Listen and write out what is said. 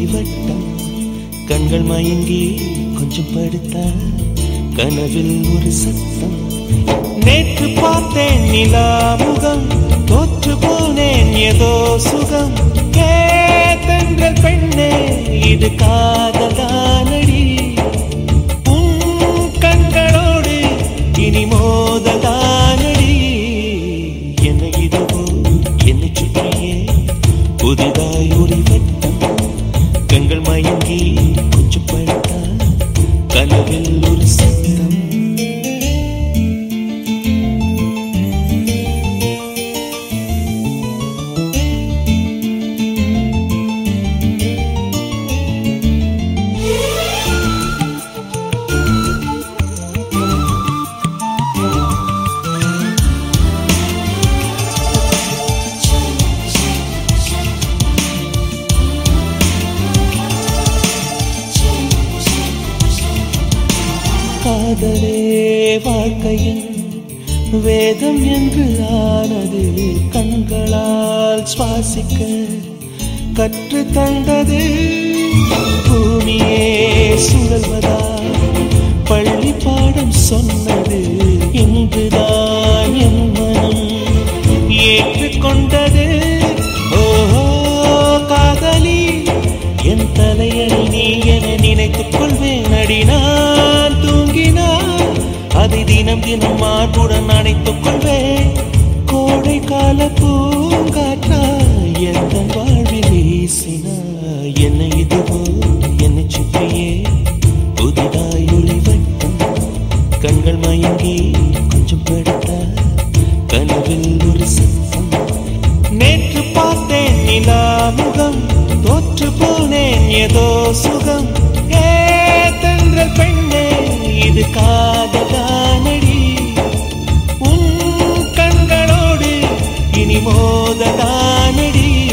ஒளிவட்டம் கண்கள் மயங்கி கொஞ்சம் படுத்தா கனவில் ஒரு சத்தம் நேற்று பார்த்தேன் நிலா முகம் தோற்று போனேன் ஏதோ சுகம் கேத்தென்ற பெண்ணே இது காதலானடி உன் கண்களோடு இனி மோதலானடி என்ன இதுவோ என்னை சுற்றியே புதிதாய் ஒரு வட்டம் கண்கள் மயங்கி கொஞ்சம் படுத்தா கனவில் ஒரு சத்தம் காதலே வாழ்க்கையின் வேதம் என்று ஆனது கண்களால் சுவாசிக்க கற்று தந்தது பூமியே சுழல்வதா பள்ளி பாடம் சொன்னது இன்றுதான் என் மனம் ஏற்றுக்கொண்டது ஓஹோ காதலி என் தலையணி நீ என நினைத்துக் கொள்வேன் அடி நான் தூங்கினால் அதை தினம் தினம் மார்புடன் அணைத்துக் கொள்வேன் கோடை கால பூங்காற்றா எந்த வாழ்வில் வீசினா என்னை இதுவோ என்னை சுற்றியே புதிதாய் ஒளிவட்டம் கண்கள் மயங்கி கொஞ்சம் படுத்தா கனவில் ஒரு சத்தம் நேற்று பார்த்தேன் நிலா முகம் தோற்று போனேன் ஏதோ சுகம் ஏ தென்றல் பெண்ணே இது காதலானடி உன் கண்களோடு இனி மோதலானடி